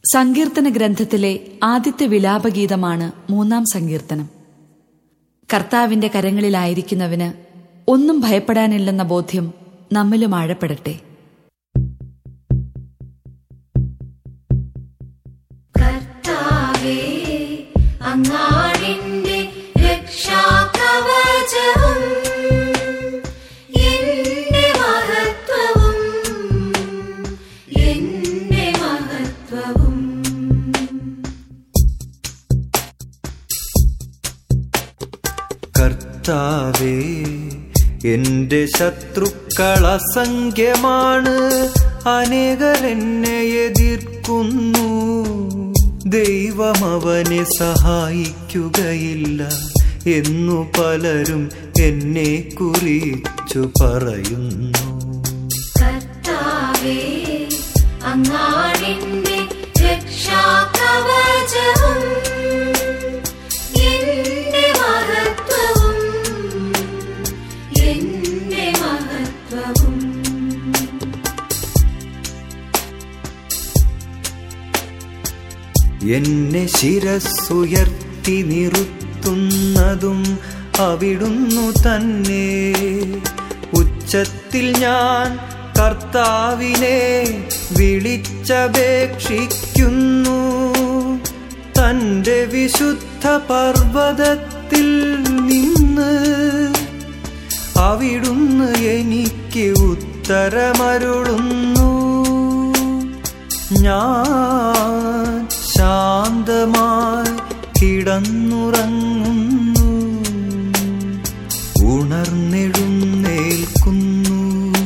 സങ്കീർത്തന ഗ്രന്ഥത്തിലെ ആദ്യത്തെ വിലാപഗീതമാണ് മൂന്നാം സങ്കീർത്തനം കർത്താവിന്റെ കരങ്ങളിലായിരിക്കുന്നവന് ഒന്നും ഭയപ്പെടാനില്ലെന്ന ബോധ്യം നമ്മിലും ആഴപ്പെടട്ടെ കർത്താവേ അങ്ങാടിന്റെ രക്ഷാകവചവും എന്റെ മഹത്വവും എന്റെ മഹത്വവും കർത്താവേ എന്റെ ശത്രുക്കൾ അസംഖ്യമാണ് അനേകരെന്നെ എതിർക്കുന്നു ദൈവം അവനെ സഹായിക്കുകയില്ല എന്നു പലരും എന്നെ കുറിച്ചു പറയുന്നു കർത്താവേ അങ്ങാടിന്റെ രക്ഷാകവചവും എന്റെ മഹത്വവും എന്റെ മഹത്വവും എന്നെ ശിരസ്സുയർത്തി നിറുത്തുന്നതും അവിടുന്നു തന്നെ ഉച്ചത്തിൽ ഞാൻ കർത്താവിനെ വിളിച്ചപേക്ഷിക്കുന്നു തന്റെ വിശുദ്ധ പർവ്വതത്തിൽ നിന്ന് അവിടുന്ന് എനിക്ക് ഉത്തരമരുളുന്നു ഞാൻ ശാന്തമായി കിടന്നുറങ്ങുന്നു ഉണർന്നെഴുന്നേൽക്കുന്നു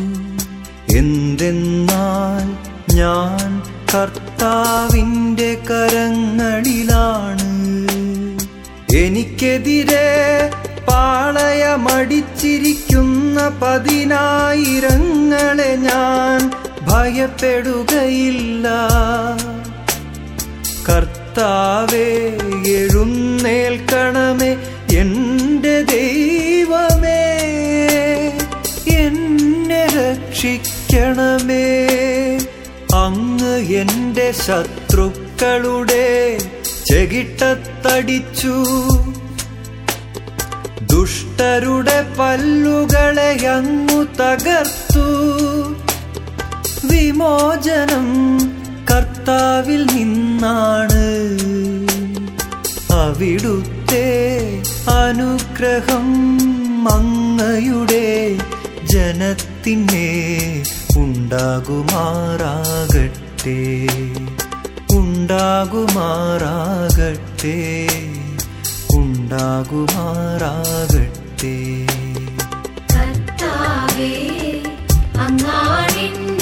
എന്തെന്നാൽ ഞാൻ കർത്താവിൻ്റെ കരങ്ങളിലാണ് എനിക്കെതിരെ പാളയമടിച്ചിരിക്കുന്ന പതിനായിരങ്ങളെ ഞാൻ ഭയപ്പെടുകയില്ല കർത്താവേ എഴുന്നേൽക്കണമേ എൻ്റെ ദൈവമേ എന്നെ രക്ഷിക്കണമേ അങ്ങ് എൻ്റെ ശത്രുക്കളുടെ ചെകിട്ടത്തടിച്ചു ദുഷ്ടരുടെ പല്ലുകളെ അങ്ങു തകർത്തു വിമോചനം കർത്താവിൽ നിന്നാണ് അവിടുത്തെ അനുഗ്രഹം അങ്ങയുടെ ജനത്തിനെ ഉണ്ടാകുമാറാകട്ടെ ഉണ്ടാകുമാറാകട്ടെ ഉണ്ടാകുമാറാകട്ടെ കർത്താവേ അങ്ങാടിന്റെ